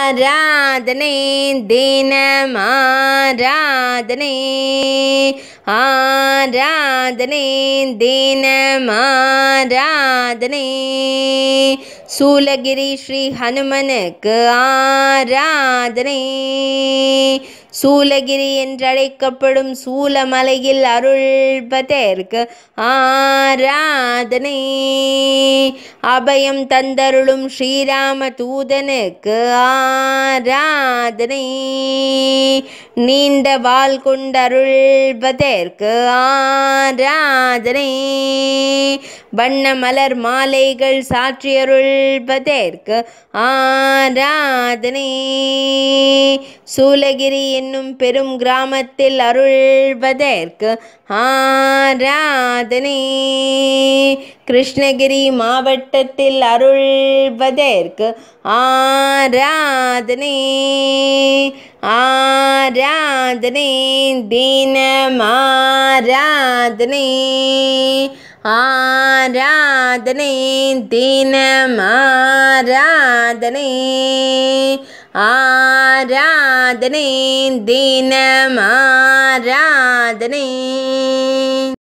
ஆராதனை தினம் ஆராதனை ஆராதனை தினம் ஆராதனை சூலகிரி ஸ்ரீ ஹனுமனுக்கு ஆராதனை சூலகிரி என்றழைக்கப்படும் சூலமலையில் அருள்பதற்கு ஆராதனை அபயம் தந்தருளும் ஸ்ரீராம தூதனுக்கு ஆராதனை நீண்ட வாள் கொண்டருள்பதற்கு ஆராதனை வண்ண மலர் மாலைகள் சாற்றியருள்பதற்கு ஆராதனை சூலகிரி என்னும் பெரும் கிராமத்தில் அருள்வதற்கு ஆராதனை கிருஷ்ணகிரி மாவட்டத்தில் அருள்வதற்கு ஆராதனை ஆராதனை தினம் ஆராதனை ஆராதனை தினம் ஆராதனை ஆராதனை தினம் ஆராதனை